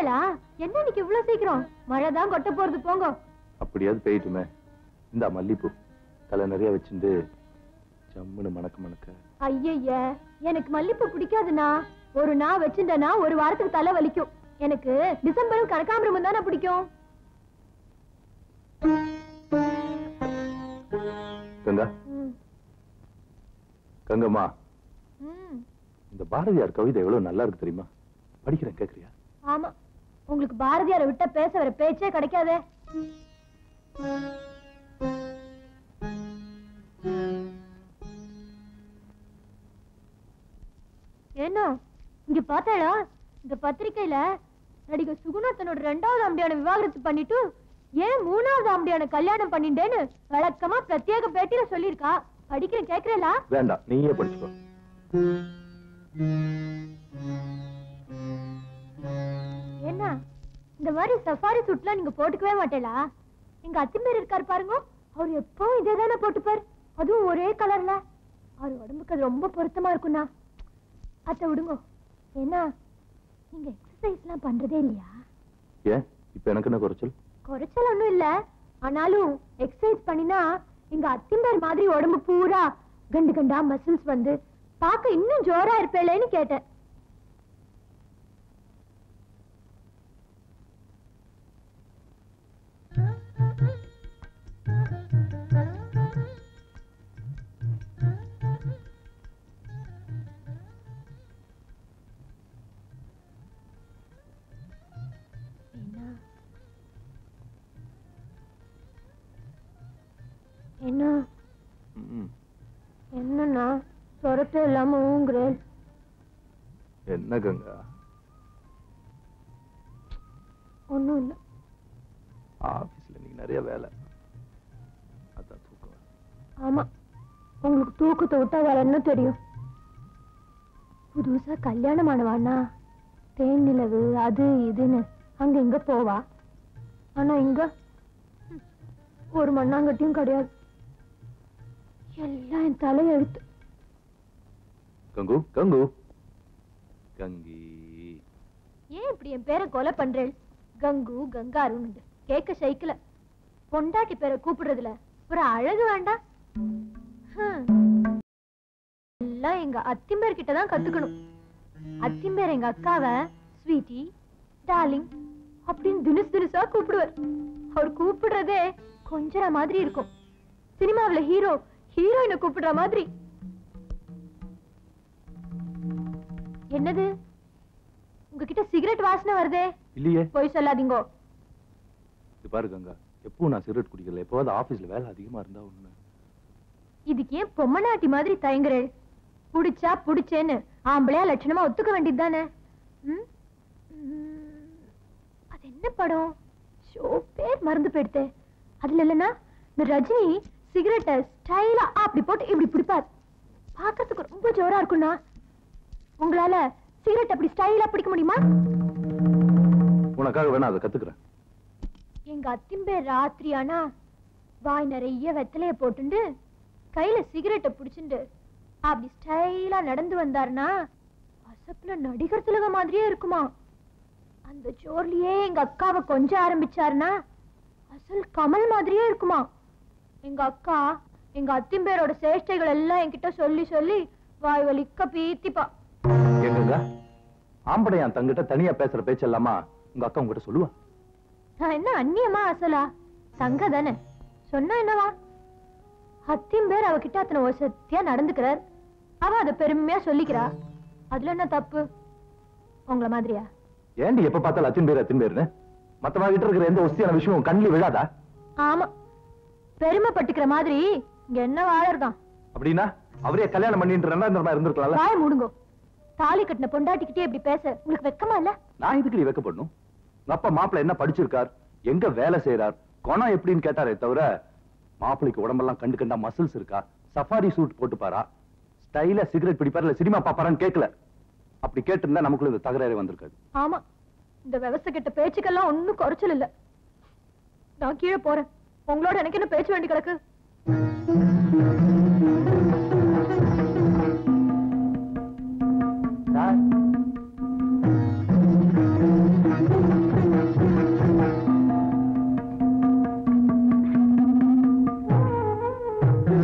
வந்துட்டேளா என்ன இன்னைக்கு இவ்வளவு சீக்கிரம் மழை தான் கொட்ட போறது போங்க அப்படியாவது பெய்யட்டுமே இந்த மல்லிப்பூ தலை நிறைய வச்சிருந்து ஜம்முன்னு மணக்க மணக்க ஐயய்ய எனக்கு மல்லிப்பூ பிடிக்காதுண்ணா ஒரு நாள் வச்சிருந்தேன்னா ஒரு வாரத்துக்கு தலை வலிக்கும் எனக்கு டிசம்பரும் கனகாம்பரமும் தானே பிடிக்கும் கங்கா ம், கங்கம்மா ம், இந்த பாரதியார் கவிதை எவ்வளவு நல்லா இருக்கு தெரியுமா படிக்கிறேன் கேக்குறியா ஆமா உங்களுக்கு பாரதியாரை விட்ட பேச வர பேச்சே கிடைக்காதே என்ன இங்க பார்த்தாளா இந்த பத்திரிக்கையில நடிகர் சுகுணா தன்னோட ரெண்டாவது ஆம்படியான விவாகரத்து பண்ணிட்டு ஏன் மூணாவது ஆம்படியான கல்யாணம் பண்ணிட்டேன்னு வழக்கமா பிரத்யேக பேட்டியில சொல்லியிருக்கா படிக்கிறேன் கேக்குறேலா வேண்டாம் நீயே படிச்சுக்கோ என்ன இந்த மாதிரி சஃபாரி சூட்லாம் நீங்க போட்டுக்கவே மாட்டேலா எங்க அத்திமேர் இருக்காரு பாருங்க அவர் எப்பவும் இதே தானே போட்டுப்பார் அதுவும் ஒரே கலர்ல அவர் உடம்புக்கு அது ரொம்ப பொருத்தமா இருக்கும்ண்ணா அத்தை விடுங்க என்ன நீங்க எக்ஸசைஸ்லாம் பண்றதே இல்லையா ஏன் இப்ப எனக்கு என்ன குறைச்சல் குறைச்சல் ஒண்ணும் இல்ல ஆனாலும் எக்ஸசைஸ் பண்ணினா எங்க அத்திம்பேர் மாதிரி உடம்பு பூரா கண்டு கண்டா மசில்ஸ் வந்து பார்க்க இன்னும் ஜோரா இருப்பேளேன்னு கேட்டேன் என்ன என்ன ம். என்னண்ணா சொரத்தை இல்லாம ஊங்குறேன் என்ன கங்கா ஒண்ணும் இல்ல ஆபீஸ்ல நீ நிறைய வேலை அதான் தூக்கம் வருது. ஆமா உங்களுக்கு தூக்கத்தை விட்டா வேற என்ன தெரியும் புதுசா கல்யாணம் ஆனவானா தேன் நிலவு அது இதுன்னு அங்க இங்க போவா ஆனா இங்க ம், ஒரு மண்ணாங்கட்டியும் கிடையாது எல்லாம் என் தலையெழுத்து கங்கு கங்கு கங்கி ஏன் இப்படி என் பேரை கொலை பண்றேன் கங்கு கங்காருன்னு கேட்க சைக்கிள பொண்டாட்டி பேரை கூப்பிடுறதுல ஒரு அழகு வேண்டாம் ஹம். எல்லாம் எங்க அத்திம்பேர் கிட்ட தான் கத்துக்கணும் அத்திம்பேர் எங்க அக்காவை ஸ்வீட்டி டார்லிங் அப்படின்னு தினுசு தினுசா கூப்பிடுவார் அவர் கூப்பிடுறதே கொஞ்சற மாதிரி இருக்கும் சினிமாவுல ஹீரோ ஹீரோயினை கூப்பிடுற மாதிரி என்னது உங்ககிட்ட சிகரெட் வாசனை வருதே இல்லையே போய் சொல்லாதீங்கோ இது பாரு கங்கா எப்பவும் நான் சிகரெட் குடிக்கல எப்போவாது ஆபீஸ்ல வேலை அதிகமா இருந்தா ஒண்ணு இதுக்கு ஏன் பொம்மநாட்டி மாதிரி தயங்குறே புடிச்சா புடிச்சேன்னு ஆம்பளையா லட்சணமா ஒத்துக்க வேண்டியது தானே அது என்ன படம் ஷோ பேர் மறந்து போயிடுத்தே அதுல இல்லைன்னா இந்த ரஜினி சிகரெட்டை ஸ்டைலா அப்படி போட்டு இப்படி பிடிப்பார் பார்க்கறதுக்கு ரொம்ப ஜோரா இருக்கும்னா உங்களால சிகரெட் அப்படி ஸ்டைலா பிடிக்க முடியுமா உனக்காக வேணா அதை கத்துக்கிறேன் எங்க அத்திம்பே ராத்திரி ஆனா வாய் நிறைய வெத்தலைய போட்டுண்டு கையில சிகரெட்டை புடிச்சுண்டு அப்படி ஸ்டைலா நடந்து வந்தாருன்னா அசப்புல நடிகர் திலக மாதிரியே இருக்குமா அந்த ஜோர்லயே எங்க அக்காவை கொஞ்ச ஆரம்பிச்சாருன்னா அசல் கமல் மாதிரியே இருக்குமா எங்க அக்கா எங்க அத்திம்பேரோட சேஷ்டைகள் எல்லாம் என்கிட்ட சொல்லி சொல்லி வாய் வலிக்க பீத்திப்பா கேக்குங்க ஆம்படை என் தங்கிட்ட தனியா பேசுற பேச்சு எல்லாமா உங்க அக்கா உங்ககிட்ட சொல்லுவா நான் என்ன அந்நியமா அசலா தங்க தானே சொன்னா என்னவா அத்தியும் பேர் அவகிட்ட அத்தனை வசத்தியா நடந்துக்கிறார் அவ அதை பெருமையா சொல்லிக்கிறா அதுல என்ன தப்பு உங்கள மாதிரியா ஏண்டி எப்ப பார்த்தாலும் அத்தின் பேர் அத்தின் பேருன்னு மத்தவங்க கிட்ட இருக்கிற எந்த ஒஸ்தியான விஷயம் கண்ணில் விழாதா ஆமா பெருமைப்பட்டுக்கிற மாதிரி இங்க என்ன வாழறதான் அப்படின்னா அவரே கல்யாணம் பண்ணிட்டு ரெண்டாயிரம் இருந்திருக்கலாம்ல வாய மூடுங்கோ தாலி கட்டின பொண்டாட்டிக்கிட்டே இப்படி பேச உங்களுக்கு வெக்கமா இல்ல நான் இதுக்கு வைக்கப்படணும் உங்க அப்பா மாப்பிள்ளை என்ன படிச்சிருக்கார் எங்க வேலை செய்யறார் குணம் எப்படின்னு கேட்டாரே தவிர மாப்பிள்ளைக்கு உடம்பெல்லாம் கண்டு கண்டா மசில்ஸ் இருக்கா சஃபாரி சூட் போட்டுப்பாரா ஸ்டைலா சிகரெட் பிடிப்பாரு இல்ல சினிமா பாப்பாரான்னு கேட்கல அப்படி கேட்டிருந்தா நமக்குள்ள இந்த தகராறு வந்திருக்காது ஆமா இந்த விவசாய கிட்ட பேச்சுக்கெல்லாம் ஒண்ணும் குறைச்சல் இல்ல நான் கீழே போறேன் உங்களோட எனக்கு என்ன பேச்சு வேண்டி கிடக்கு sir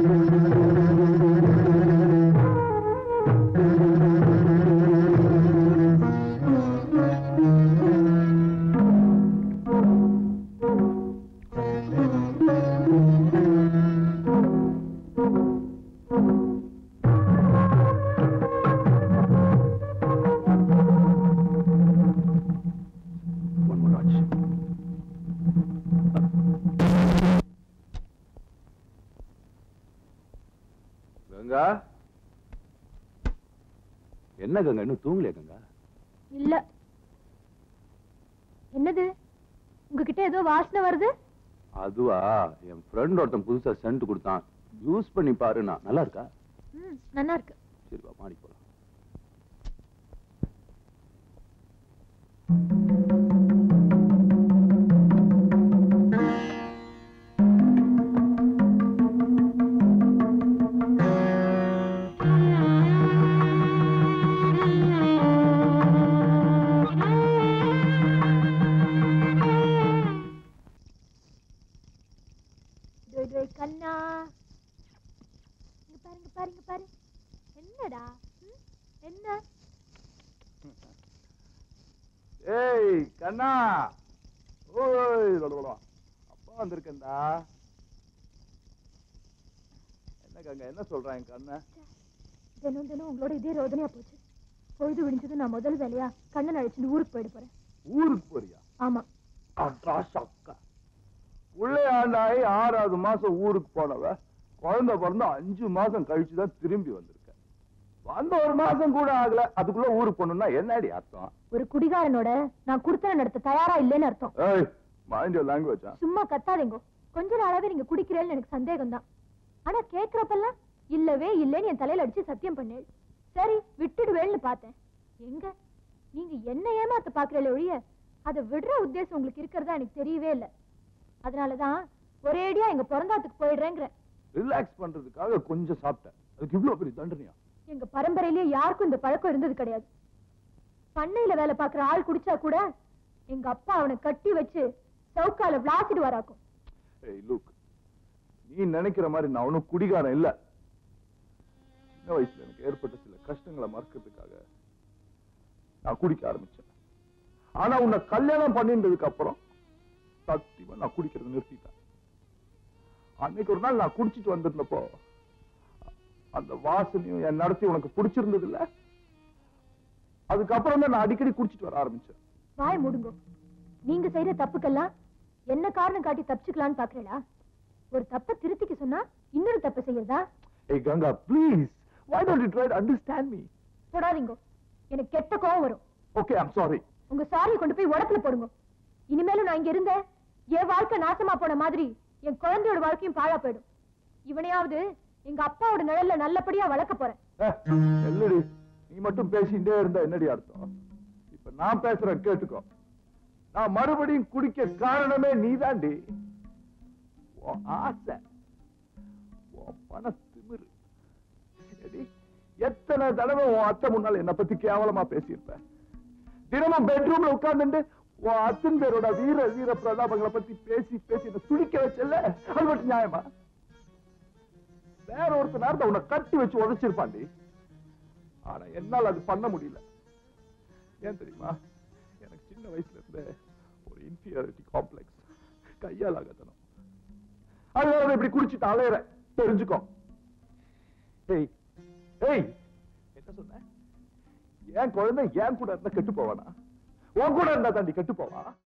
One more notch. Ganga என்ன கங்கா இன்னும் தூங்கலையா கங்கா இல்ல என்னது உங்ககிட்ட ஏதோ வாசனை வருது அதுவா என் ஃப்ரெண்ட் ஒருத்தன் புதுசா சென்ட் கொடுத்தான் யூஸ் பண்ணி பாருண்ணா நல்லா இருக்கா ம் நல்லா இருக்கு சரி வா மாடி போலாம் டோய் டோய் கண்ணா இங்க பாருங்க பாருங்க பாரு என்னடா ம்? என்ன ஏய் கண்ணா ஓய் லொலொலொ. அப்பா வந்திருக்கேன்டா என்ன கங்கா என்ன சொல்றான் என் கண்ணா தினம் தினம் உங்களோட இதே ரோதனையா போச்சு பொழுது விடிஞ்சது நான் முதல் வேலையா கண்ணன் அழைச்சிட்டு ஊருக்கு போயிட போறேன் ஊருக்கு போறியா ஆமா அடா சக்கா பிள்ளையாண்டாயி ஆறாவது மாசம் ஊருக்கு போனவ குழந்தை பிறந்து அஞ்சு மாசம் கழிச்சு தான் திரும்பி வந்திருக்க வந்த ஒரு மாசம் கூட ஆகல அதுக்குள்ள ஊருக்கு போகணும்னா என்னடி அர்த்தம் ஒரு குடிகாரனோட நான் குடுத்தன நடத்த தயாரா இல்லைன்னு அர்த்தம் ஏய் மைண்ட் லாங்குவேஜா சும்மா கத்தாதீங்க கொஞ்ச நாளாவே நீங்க குடிக்கிறேன்னு எனக்கு சந்தேகம் தான் ஆனா கேக்குறப்பெல்லாம் இல்லவே இல்லைன்னு என் தலையில அடிச்சு சத்தியம் பண்ணேன் சரி விட்டுடுவேன்னு பார்த்தேன் எங்க நீங்க என்ன ஏமாத்த பாக்குறீங்களே ஒழிய அதை விடுற உத்தேசம் உங்களுக்கு இருக்கிறதா எனக்கு தெரியவே இல்லை அதனாலதான் ஒரேடியா எங்க பிறந்தாத்துக்கு போயிடுறேங்கிறேன் ரிலாக்ஸ் பண்றதுக்காக கொஞ்சம் சாப்பிட்டேன் அதுக்கு இவ்வளவு பெரிய தண்டனையா எங்க பரம்பரையிலேயே யாருக்கும் இந்த பழக்கம் இருந்தது கிடையாது பண்ணையில வேலை பார்க்குற ஆள் குடிச்சா கூட எங்க அப்பா அவனை கட்டி வச்சு சவுக்கால விளாசிட்டு வராக்கும் ஏய் லுக் நீ நினைக்கிற மாதிரி நான் ஒன்னும் குடிகாரன் இல்ல சின்ன வயசுல எனக்கு ஏற்பட்ட சில கஷ்டங்களை மறக்கிறதுக்காக நான் குடிக்க ஆரம்பிச்சேன் ஆனா உன்னை கல்யாணம் பண்ணின்றதுக்கு அப்புறம் சத்தியமா நான் குடிக்கிறத நிறுத்திட்டேன் அன்னைக்கு ஒரு நாள் நான் குடிச்சிட்டு வந்திருந்தப்போ அந்த வாசனையும் என் நடத்தி உனக்கு பிடிச்சிருந்தது இல்ல அதுக்கப்புறம் தான் நான் அடிக்கடி குடிச்சிட்டு வர ஆரம்பிச்சேன் வாய் மூடுங்க நீங்க செய்யற தப்புக்கெல்லாம் என்ன காரணம் காட்டி தப்பிச்சுக்கலாம்னு பாக்குறீங்களா ஒரு தப்பை திருத்திக்க சொன்னா இன்னொரு தப்பை செய்யறதா ஏய் Ganga please why don't you try to understand me தொடாதீங்க எனக்கு கெட்ட கோவம் வரும் okay i'm sorry உங்க சாரியை கொண்டு போய் உடத்துல போடுங்க இனிமேலும் நான் இங்க இருந்தேன் என் வாழ்க்கை நாசமா போன மாதிரி என் குழந்தையோட வாழ்க்கையும் பாழா போயிடும் இவனையாவது எங்க அப்பாவோட நிழல்ல நல்லபடியா வளர்க்க போறேன் ஏய், இல்லடி நீ மட்டும் பேசிட்டே இருந்தா என்னடி அர்த்தம் இப்ப நான் பேசுறேன் கேட்டுக்கோ நான் மறுபடியும் குடிக்க காரணமே நீதாண்டி உன் ஆசை உன் பண திமிரு எடி, எத்தனை தடவை உன் அத்தை முன்னால என்ன பத்தி கேவலமா பேசியிருப்ப தினமும் பெட்ரூம்ல உட்கார்ந்துட்டு உன் அத்தன் பேரோட வீர வீர பிரதாபங்களை பத்தி பேசி பேசி என்ன துடிக்க வச்சல அது மட்டும் நியாயமா வேற ஒருத்தர் நேரத்தை உன்னை கட்டி வச்சு உதைச்சிருப்பாண்டி ஆனா என்னால அது பண்ண முடியல ஏன் தெரியுமா எனக்கு சின்ன வயசுல இருந்தே ஒரு இன்ஃபீரியாரிட்டி காம்ப்ளெக்ஸ் கையால் ஆகத்தனம் அதனால நான் இப்படி குடிச்சிட்டு அலையறேன் தெரிஞ்சுக்கோ ஏய் ஏய் என்ன சொன்ன என் குழந்தை என் கூட இருந்தா கெட்டு போவானா உன் கூட இருந்தா தாண்டி கெட்டு போவா